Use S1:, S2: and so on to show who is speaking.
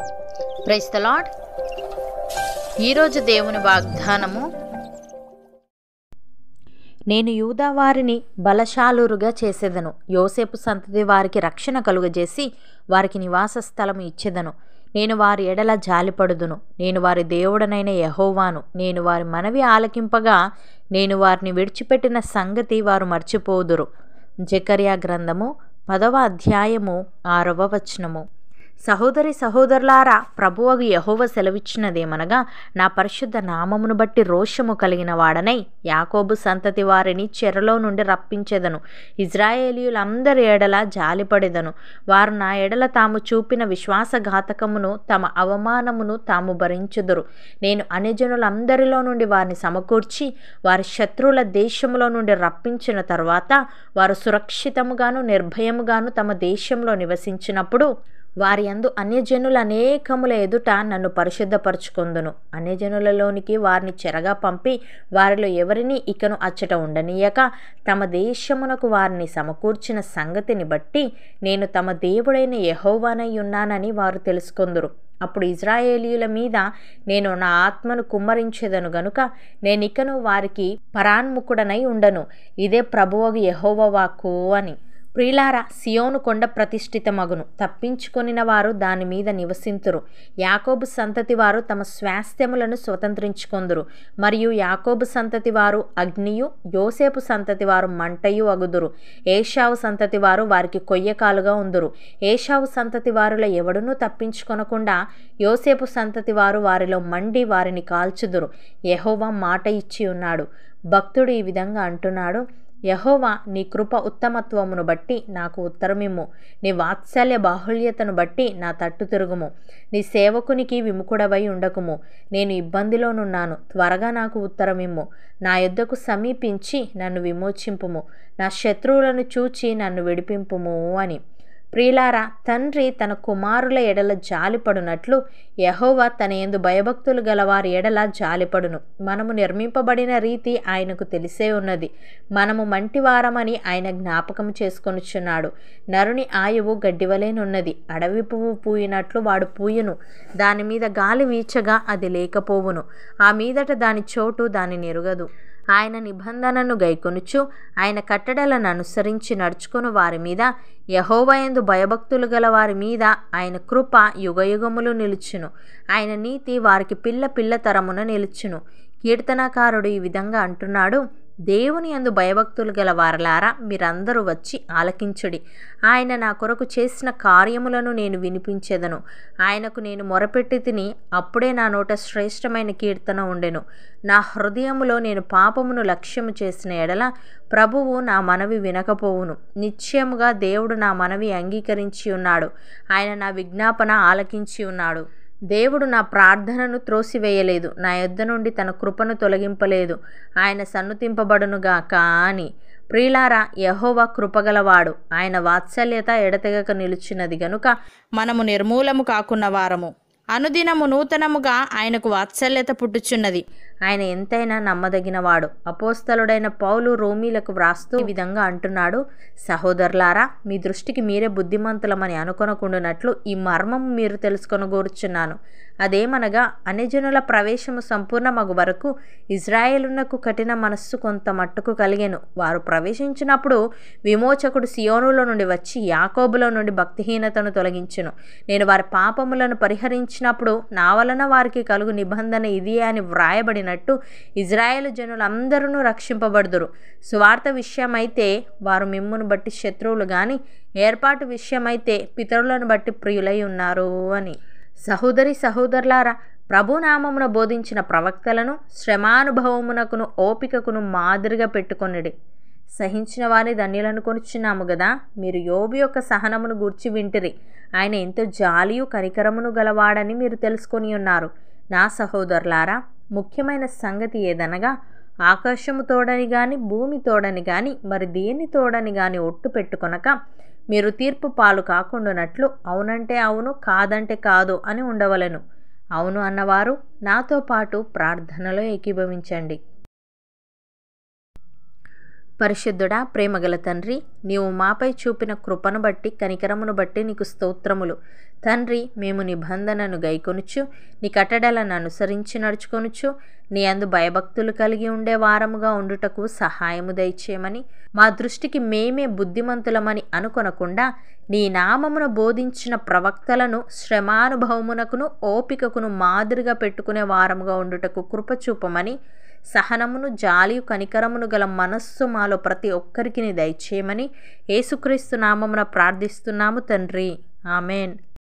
S1: price the lord ఈరోజు దేవుని వాగ్దానము నేను యూదా వారిని బలశాలురుగా చేసేదను యోసేపు సంతతి వారికి రక్షణ కలుగజేసి వారికి నివాస స్థలము ఇచ్చేదను నేను వారి ఎడల జాలిపడుదును నేను వారి దేవుడనైన యహోవాను నేను వారి మనవి ఆలకింపగా నేను వారిని విడిచిపెట్టిన సంగతి వారు మర్చిపోదురు జకర్యా గ్రంథము పదవ అధ్యాయము ఆరవ వచనము సహోదరి సహోదరులారా ప్రభువగు యహోవ సెలవిచ్చినదేమనగా నా పరిశుద్ధ నామమును బట్టి రోషము కలిగిన వాడనై యాకోబు సంతతి వారిని చెరలో నుండి రప్పించెదను ఇజ్రాయేలీయులందరి ఎడల జాలిపడెదను వారు నా ఎడల తాము చూపిన విశ్వాసఘాతకమును తమ అవమానమును తాము భరించుదురు నేను అన్యజనులందరిలో నుండి వారిని సమకూర్చి వారి శత్రువుల దేశములో నుండి రప్పించిన తరువాత వారు సురక్షితముగాను నిర్భయముగాను తమ దేశంలో నివసించినప్పుడు వారి అందు అన్యజనుల అనేకముల ఎదుట నన్ను పరిశుద్ధపరచుకొందును అన్యజనులలోనికి వారిని చెరగా పంపి వారిలో ఎవరిని ఇకను అచ్చట ఉండనీయక తమ దేశమునకు వారిని సమకూర్చిన సంగతిని బట్టి నేను తమ దేవుడైన యహోవానై ఉన్నానని వారు తెలుసుకొందురు అప్పుడు ఇజ్రాయేలీయుల మీద నేను నా ఆత్మను కుమ్మరించేదను గనుక నేనికను వారికి పరాన్ముఖుడనై ఉండను ఇదే ప్రభువగు యహోవ వాక్కు అని ప్రియులార సియోను కొండ ప్రతిష్ఠితమగును తప్పించుకొనిన వారు దాని మీద నివసింతురు యాకోబు సంతతి వారు తమ స్వాస్థ్యములను స్వతంత్రించుకొందురు మరియు యాకోబు సంతతి వారు అగ్నియు యోసేపు సంతతి వారు మంటయు అగుదురు ఏషావు సంతతి వారు వారికి కొయ్యకాలుగా ఉందురు ఏషావు సంతతి వారిలో ఎవడునూ తప్పించుకొనకుండా యోసేపు సంతతి వారు వారిలో మండి వారిని కాల్చుదురు యహోవా మాట ఇచ్చి ఉన్నాడు భక్తుడు ఈ విధంగా అంటున్నాడు యహోవా నీ కృప ఉత్తమత్వమును బట్టి నాకు ఉత్తరమిమ్ము నీ వాత్సల్య బాహుళ్యతను బట్టి నా తట్టు తిరుగుము నీ సేవకునికి విముకుడవై ఉండకుము నేను ఇబ్బందిలోనున్నాను త్వరగా నాకు ఉత్తరమిమ్ము నా యొద్దకు సమీపించి నన్ను విమోచింపుము నా శత్రువులను చూచి నన్ను విడిపింపుము అని ప్రియులారా తండ్రి తన కుమారుల ఎడల జాలిపడునట్లు యహోవా తన ఎందు భయభక్తులు గలవారి ఎడల జాలిపడును మనము నిర్మింపబడిన రీతి ఆయనకు తెలిసే ఉన్నది మనము మంటివారమని ఆయన జ్ఞాపకం చేసుకొనుచున్నాడు నరుని ఆయువు గడ్డివలేనున్నది అడవి పువ్వు పూయినట్లు వాడు పూయను దాని మీద గాలి వీచగా అది లేకపోవును ఆ మీదట దాని చోటు దాని నెరుగదు ఆయన నిబంధనను గైకొనుచు ఆయన కట్టడలను అనుసరించి నడుచుకుని వారి మీద యహోవయందు భయభక్తులు గల వారి మీద ఆయన కృప యుగయుగములు నిలుచును ఆయన నీతి వారికి పిల్ల పిల్ల తరమున నిలుచును కీర్తనకారుడు ఈ విధంగా అంటున్నాడు దేవుని అందు భయభక్తులు గల వారలారా మీరందరూ వచ్చి ఆలకించుడి ఆయన నా కొరకు చేసిన కార్యములను నేను వినిపించెదను ఆయనకు నేను మొరపెట్టి తిని అప్పుడే నా నోట శ్రేష్టమైన కీర్తన ఉండెను నా హృదయములో నేను పాపమును లక్ష్యము చేసిన ఎడల ప్రభువు నా మనవి వినకపోవును నిశ్చయముగా దేవుడు నా మనవి అంగీకరించి ఉన్నాడు ఆయన నా విజ్ఞాపన ఆలకించి ఉన్నాడు దేవుడు నా ప్రార్థనను త్రోసివేయలేదు నా యొద్ద నుండి తన కృపను తొలగింపలేదు ఆయన సన్నుతింపబడునుగా కాని ప్రియులారా యహోవా కృపగలవాడు ఆయన వాత్సల్యత ఎడతెగక నిలుచున్నది గనుక
S2: మనము నిర్మూలము కాకున్న వారము అనుదినము నూతనముగా ఆయనకు వాత్సల్యత పుట్టుచున్నది
S1: ఆయన ఎంతైనా నమ్మదగినవాడు అపోస్తలుడైన పౌలు రోమీలకు వ్రాస్తూ ఈ విధంగా అంటున్నాడు సహోదరులారా మీ దృష్టికి మీరే బుద్ధిమంతులమని అనుకొనకుండునట్లు ఈ మర్మము మీరు తెలుసుకొనగోరుచున్నాను అదేమనగా అన్యజనుల ప్రవేశము సంపూర్ణమగు వరకు ఇజ్రాయేలునకు కఠిన మనస్సు కొంత మట్టుకు కలిగెను వారు ప్రవేశించినప్పుడు విమోచకుడు సియోనులో నుండి వచ్చి యాకోబులో నుండి భక్తిహీనతను తొలగించును నేను వారి పాపములను పరిహరించినప్పుడు నా వలన వారికి కలుగు నిబంధన ఇది అని వ్రాయబడినట్టు ఇజ్రాయేల్ జనులందరూ రక్షింపబడుదురు సువార్త విషయమైతే వారు మిమ్మును బట్టి శత్రువులు గాని ఏర్పాటు విషయమైతే పితరులను బట్టి ప్రియులై ఉన్నారు అని సహోదరి సహోదరులారా ప్రభునామమున బోధించిన ప్రవక్తలను శ్రమానుభవమునకును ఓపికకును మాదిరిగా పెట్టుకొనిడి సహించిన వారి ధన్యులను కొనుచున్నాము గదా మీరు యోబు యొక్క సహనమును గూర్చి వింటిరి ఆయన ఎంతో జాలియు కనికరమును గలవాడని మీరు తెలుసుకొని ఉన్నారు నా సహోదరులారా ముఖ్యమైన సంగతి ఏదనగా ఆకాశము తోడని గాని భూమి తోడని గాని మరి దేని తోడని గాని ఒట్టు పెట్టుకొనక మీరు తీర్పు పాలు కాకుండానట్లు అవునంటే అవును కాదంటే కాదు అని ఉండవలెను అవును అన్నవారు నాతో పాటు ప్రార్థనలో ఏకీభవించండి పరిశుద్ధుడా ప్రేమగల తండ్రి నీవు మాపై చూపిన కృపను బట్టి కనికరమును బట్టి నీకు స్తోత్రములు తండ్రి మేము నిబంధనను గైకొనుచు నీ కట్టడలను అనుసరించి నడుచుకొనుచు నీ అందు భయభక్తులు కలిగి ఉండే వారముగా ఉండుటకు సహాయము దయచేయమని మా దృష్టికి మేమే బుద్ధిమంతులమని అనుకొనకుండా నీ నామమును బోధించిన ప్రవక్తలను శ్రమానుభవమునకును ఓపికకును మాదిరిగా పెట్టుకునే వారముగా ఉండుటకు కృపచూపమని సహనమును జాలియు కనికరమును గల మనస్సు మాలో ప్రతి ఒక్కరికి దయచేయమని యేసుక్రీస్తు నామమున ప్రార్థిస్తున్నాము తండ్రి ఆమెన్